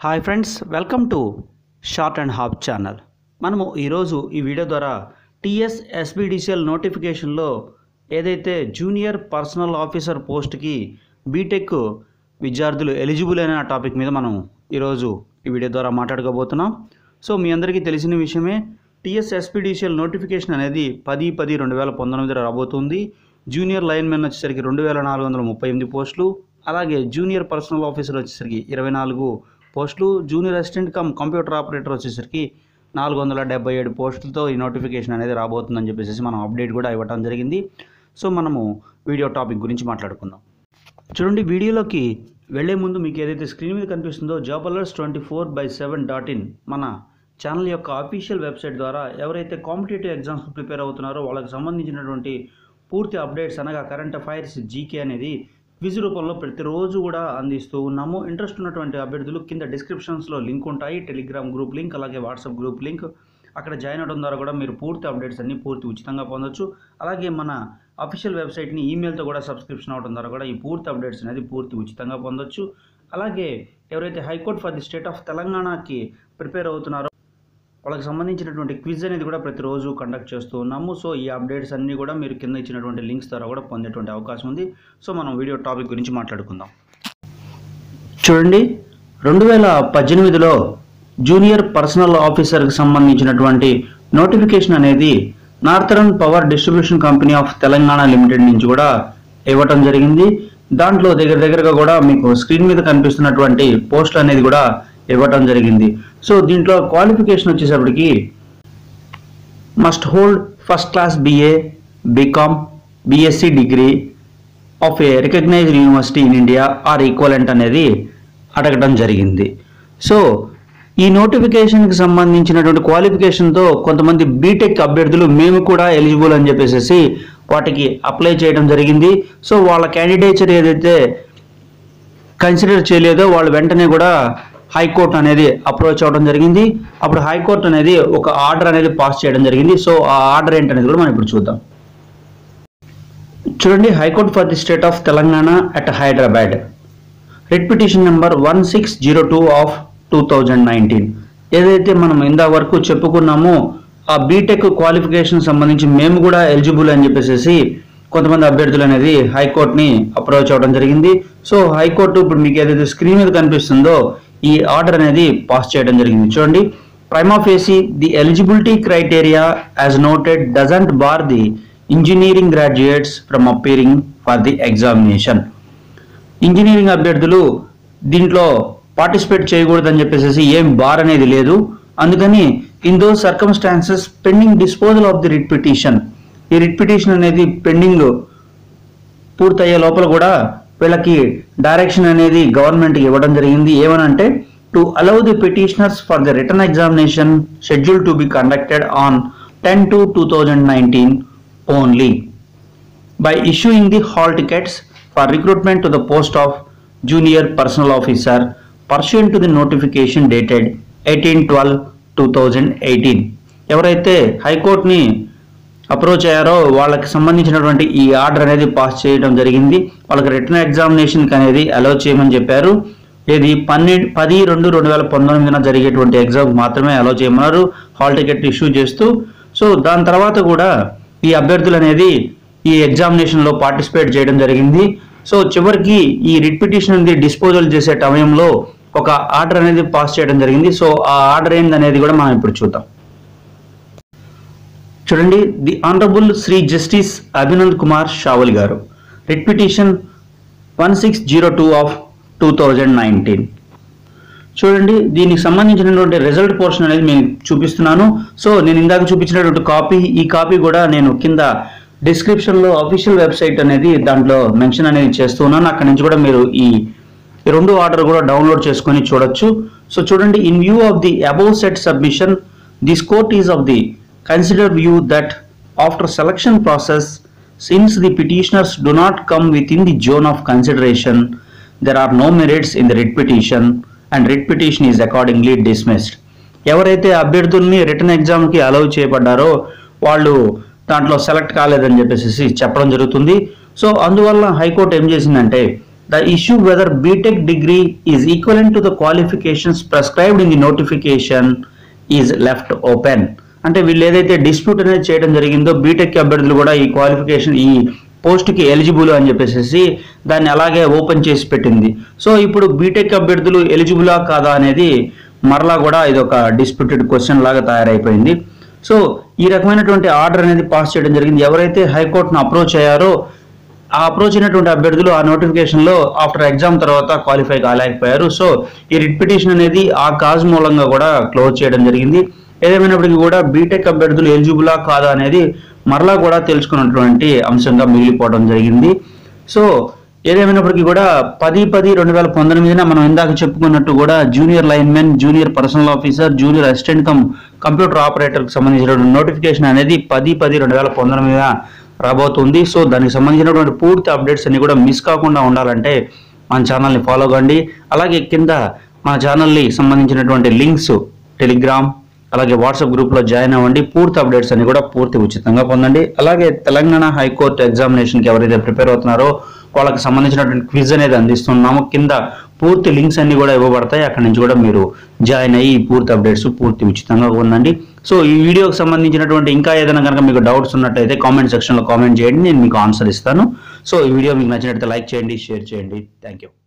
hi friends welcome to short and hop channel మనము ఈరోజు ఈ వీడియో ద్వారా టీఎస్ ఎస్బిడిసిఎల్ నోటిఫికేషన్లో ఏదైతే జూనియర్ పర్సనల్ ఆఫీసర్ పోస్ట్కి బీటెక్ విద్యార్థులు ఎలిజిబుల్ అయిన టాపిక్ మీద మనం ఈరోజు ఈ వీడియో ద్వారా మాట్లాడుకోబోతున్నాం సో మీ అందరికీ తెలిసిన విషయమే టీఎస్ ఎస్పీడీసీఎల్ నోటిఫికేషన్ అనేది పది పది రెండు వేల పంతొమ్మిదిలో రాబోతుంది జూనియర్ లైన్ మెన్ వచ్చేసరికి రెండు వేల నాలుగు వందల ముప్పై ఎనిమిది పోస్టులు అలాగే జూనియర్ పర్సనల్ ఆఫీసర్ వచ్చేసరికి ఇరవై నాలుగు పోస్టులు junior assistant cum computer operator వచ్చేసరికి నాలుగు వందల డెబ్బై ఏడు పోస్టులతో ఈ నోటిఫికేషన్ అనేది రాబోతుందని చెప్పేసి మనం అప్డేట్ కూడా ఇవ్వడం జరిగింది సో మనము వీడియో టాపిక్ గురించి మాట్లాడుకుందాం చూడండి వీడియోలోకి వెళ్లే ముందు మీకు ఏదైతే స్క్రీన్ మీద కనిపిస్తుందో job alerts twenty four by seven dot in మన ఛానల్ యొక్క అఫీషియల్ వెబ్సైట్ ద్వారా ఎవరైతే కాంపిటేటివ్ ఎగ్జామ్స్ ప్రిపేర్ అవుతున్నారో వాళ్ళకి సంబంధించినటువంటి పూర్తి అప్డేట్స్ అనగా కరెంట్ అఫైర్స్ జీకే అనేది క్విజ్ రూపంలో ప్రతిరోజు కూడా అందిస్తూ ఉన్నాము ఇంట్రెస్ట్ ఉన్నటువంటి అభ్యర్థులు కింద డిస్క్రిప్షన్స్లో లింక్ ఉంటాయి టెలిగ్రామ్ గ్రూప్ లింక్ అలాగే వాట్సాప్ గ్రూప్ లింక్ అక్కడ జాయిన్ అవడం ద్వారా కూడా మీరు పూర్తి అప్డేట్స్ అన్ని పూర్తి ఉచితంగా పొందొచ్చు అలాగే మన అఫీషియల్ వెబ్సైట్ని ఈమెయిల్తో కూడా సబ్స్క్రిప్షన్ అవడం ద్వారా కూడా ఈ పూర్తి అప్డేట్స్ అనేది పూర్తి ఉచితంగా పొందొచ్చు అలాగే ఎవరైతే High Court for the state of తెలంగాణకి ప్రిపేర్ అవుతున్నారో వాళ్ళకి సంబంధించినటువంటి క్విజ్ అనేది కూడా ప్రతిరోజు కండక్ట్ చేస్తూ ఉన్నాము సో ఈ అప్డేట్స్ అన్నీ కూడా మీరు కింద ఇచ్చినటువంటి లింక్స్ ద్వారా కూడా పొందేటువంటి అవకాశం ఉంది సో మనం వీడియో టాపిక్ గురించి మాట్లాడుకుందాం చూడండి రెండు వేల పద్దెనిమిదిలో జూనియర్ పర్సనల్ ఆఫీసర్కి సంబంధించినటువంటి నోటిఫికేషన్ అనేది northern power distribution company of Telangana limited నుంచి కూడా ఇవ్వటం జరిగింది దాంట్లో దగ్గర దగ్గరగా కూడా మీకు స్క్రీన్ మీద కనిపిస్తున్నటువంటి పోస్ట్ అనేది కూడా ఇవ్వటం జరిగింది సో దీంట్లో క్వాలిఫికేషన్ వచ్చేసప్పటికి must hold first class BA BCom BSc degree of a recognized university in India or equivalent అనేది అడగడం జరిగింది సో ఈ నోటిఫికేషన్కి సంబంధించినటువంటి క్వాలిఫికేషన్తో కొంతమంది బీటెక్ అభ్యర్థులు మేము కూడా ఎలిజిబుల్ అని చెప్పేసి వాటికి అప్లై చేయడం జరిగింది సో వాళ్ళ క్యాండిడేచర్ ఏదైతే కన్సిడర్ చేయలేదో వాళ్ళు వెంటనే కూడా హైకోర్టు అనేది అప్రోచ్ అవ్వడం జరిగింది అప్పుడు హైకోర్టు అనేది ఒక ఆర్డర్ అనేది పాస్ చేయడం జరిగింది సో ఆ ఆర్డర్ ఏంటనేది కూడా మనం ఇప్పుడు చూద్దాం చూడండి High Court for the state of Telangana at Hyderabad writ petition number one six zero two of two thousand nineteen ఏదైతే మనం ఇందా వరకు చెప్పుకున్నామో ఆ బీటెక్ క్వాలిఫికేషన్ సంబంధించి మేము కూడా ఎలిజిబుల్ అని చెప్పేసి కొంతమంది అభ్యర్థులు అనేది హైకోర్టుని అప్రోచ్ అవ్వడం జరిగింది సో హైకోర్టు ఇప్పుడు మీకు ఏదైతే స్క్రీన్ మీద కనిపిస్తుందో ఈ ఆర్డర్ అనేది పాస్ చేయడం జరిగింది చూడండి prima facie the eligibility criteria as noted doesn't bar the engineering graduates from appearing for the examination engineering అభ్యర్థులు దీంట్లో పార్టిసిపేట్ చేయకూడదని చెప్పేసి ఏం బార్ అనేది లేదు అందుకని in those circumstances pending disposal of the writ petition ఈ రిట్ పిటిషన్ అనేది పెండింగ్ పూర్తయ్యే లోపల కూడా వీళ్ళకి డైరెక్షన్ అనేది గవర్నమెంట్కి ఇవ్వడం జరిగింది ఏమనంటే to allow the petitioners for the written examination schedule to be conducted on ten two two thousand nineteen only by issuing the hall tickets for recruitment to the post of junior personal officer pursuant to the notification dated 18-12-2018 ఎవరైతే హైకోర్టుని approach అయ్యారో వాళ్ళకి సంబంధించినటువంటి ఈ order అనేది pass చేయడం జరిగింది వాళ్ళకి return ఎగ్జామినేషన్కి అనేది అలౌ చేయమని చెప్పారు ఇది పన్నెండు పది రెండు రెండు వేల పంతొమ్మిదిన జరిగేటువంటి ఎగ్జామ్ మాత్రమే అలౌ చేయమన్నారు హాల్ టికెట్ ఇష్యూ చేస్తూ సో దాని తర్వాత కూడా ఈ అభ్యర్థులు అనేది ఈ ఎగ్జామినేషన్లో పార్టిసిపేట్ చేయడం జరిగింది సో చివరికి ఈ రిట్ పిటిషన్ అనేది డిస్పోజల్ చేసే సమయంలో ఒక ఆర్డర్ అనేది పాస్ చేయడం జరిగింది సో ఆ ఆర్డర్ ఏందనేది కూడా మనం ఇప్పుడు చూద్దాం చూడండి the honourable Shri justice Abhinand Kumar Shavili గారు writ petition one six zero two of two thousand nineteen చూడండి దీనికి సంబంధించినటువంటి రిజల్ట్ పోర్షన్ అనేది నేను చూపిస్తున్నాను సో నేను ఇందాక చూపించినటువంటి కాపీ ఈ కాపీ కూడా నేను కింద డిస్క్రిప్షన్లో అఫీషియల్ వెబ్సైట్ అనేది దాంట్లో మెన్షన్ అనేది చేస్తున్నాను అక్కడ నుంచి కూడా మీరు ఈ ఈ రెండు ఆర్డర్ కూడా డౌన్లోడ్ చేసుకొని చూడొచ్చు సో చూడండి in view of the above set submission this court is of the considered view that after selection process since the petitioners do not come within the zone of consideration there are no merits in the writ petition and writ petition is accordingly dismissed ఎవరైతే అభ్యర్థుల్ని return ఎగ్జామ్కి allow చేయబడ్డారో వాళ్ళు దాంట్లో select కాలేదని చెప్పేసి చెప్పడం జరుగుతుంది so అందువల్ల హైకోర్టు ఏం చేసిందంటే the issue whether BTech degree is equivalent to the qualifications prescribed in the notification is left open అంటే వీళ్ళు ఏదైతే డిస్ప్యూట్ అనేది చేయడం జరిగిందో బీటెక్ అభ్యర్థులు కూడా ఈ క్వాలిఫికేషన్ ఈ పోస్ట్కి ఎలిజిబుల్ అని చెప్పేసి దాన్ని అలాగే ఓపెన్ చేసి పెట్టింది సో ఇప్పుడు బీటెక్ అభ్యర్థులు ఎలిజిబులా కాదా అనేది మరలా కూడా ఇది ఒక డిస్ప్యూటెడ్ క్వశ్చన్ లాగా తయారైపోయింది సో ఈ రకమైనటువంటి ఆర్డర్ అనేది పాస్ చేయడం జరిగింది ఎవరైతే హైకోర్టును అప్రోచ్ అయ్యారో ఆ అప్రోచ్ అయినటువంటి అభ్యర్థులు ఆ నోటిఫికేషన్ లో ఆఫ్టర్ ఎగ్జామ్ తర్వాత క్వాలిఫై కాలేకపోయారు సో ఈ రిట్ పిటిషన్ అనేది ఆ కాజ్ మూలంగా కూడా క్లోజ్ చేయడం జరిగింది ఏదేమైనప్పటికీ కూడా బీటెక్ అభ్యర్థులు ఎలిజిబులా కాదా అనేది మరలా కూడా తెలుసుకున్నటువంటి అంశంగా మిగిలిపోవడం జరిగింది సో ఏదేమైనప్పటికీ కూడా పది పది రెండు వేల పంతొమ్మిదిన మనం ఇందాక చెప్పుకున్నట్టు కూడా junior linemen junior personnel officer junior assistant cum computer ఆపరేటర్కి సంబంధించిన నోటిఫికేషన్ అనేది పది పది రెండు వేల పంతొమ్మిదిన రాబోతుంది సో దానికి సంబంధించినటువంటి పూర్తి అప్డేట్స్ అన్ని కూడా మిస్ కాకుండా ఉండాలంటే మన ఛానల్ని ఫాలో కండి అలాగే కింద మన ఛానల్ని సంబంధించినటువంటి లింక్స్ టెలిగ్రామ్ అలాగే వాట్సాప్ గ్రూప్లో జాయిన్ అవ్వండి పూర్తి అప్డేట్స్ అన్ని కూడా పూర్తి ఉచితంగా పొందండి అలాగే తెలంగాణ హైకోర్టు ఎగ్జామినేషన్కి ఎవరైతే ప్రిపేర్ అవుతున్నారో వాళ్ళకి సంబంధించినటువంటి క్విజ్ అనేది అందిస్తున్నాము కింద పూర్తి లింక్స్ అన్ని కూడా ఇవ్వబడతాయి అక్కడి నుంచి కూడా మీరు జాయిన్ అయ్యి ఈ పూర్తి అప్డేట్స్ పూర్తి ఉచితంగా పొందండి సో ఈ వీడియోకి సంబంధించినటువంటి ఇంకా ఏదైనా కనుక మీకు డౌట్స్ ఉన్నట్టయితే కామెంట్ సెక్షన్లో కామెంట్ చేయండి నేను మీకు ఆన్సర్ ఇస్తాను సో ఈ వీడియో మీకు నచ్చినట్లయితే లైక్ చేయండి షేర్ చేయండి థ్యాంక్ యూ